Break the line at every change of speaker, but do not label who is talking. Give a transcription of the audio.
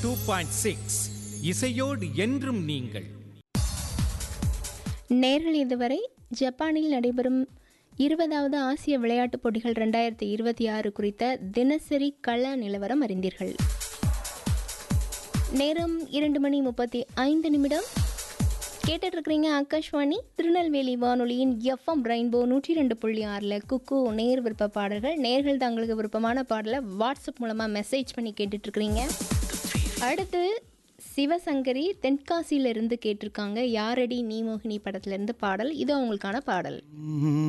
two point six இசையோடு என்றும் நீங்கள்
நேரில் இதுவரை ஜப்பானில் நடைபெறும் இருபதாவது ஆசிய விளையாட்டுப் போட்டிகள் ரெண்டாயிரத்தி இருபத்தி ஆறு குறித்த தினசரி கள நிலவரம் அறிந்தீர்கள் நேரம் இரண்டு மணி முப்பத்தி ஐந்து நிமிடம் கேட்டுட்டு இருக்கிறீங்க ஆகாஷ்வாணி திருநெல்வேலி வானொலியின் எஃப்எம் ரெயின்போ நூற்றி ரெண்டு புள்ளி ஆறில் குக்கு நேர் விருப்ப பாடல்கள் நேர்கள் தங்களுக்கு விருப்பமான பாடலை வாட்ஸ்அப் மூலமாக மெசேஜ் பண்ணி கேட்டுட்டு இருக்கிறீங்க அடுத்து சிவசங்கரி தென்காசியிலிருந்து கேட்டிருக்காங்க யாரடி நீ மோகினி படத்துல இருந்து பாடல் இது அவங்களுக்கான பாடல்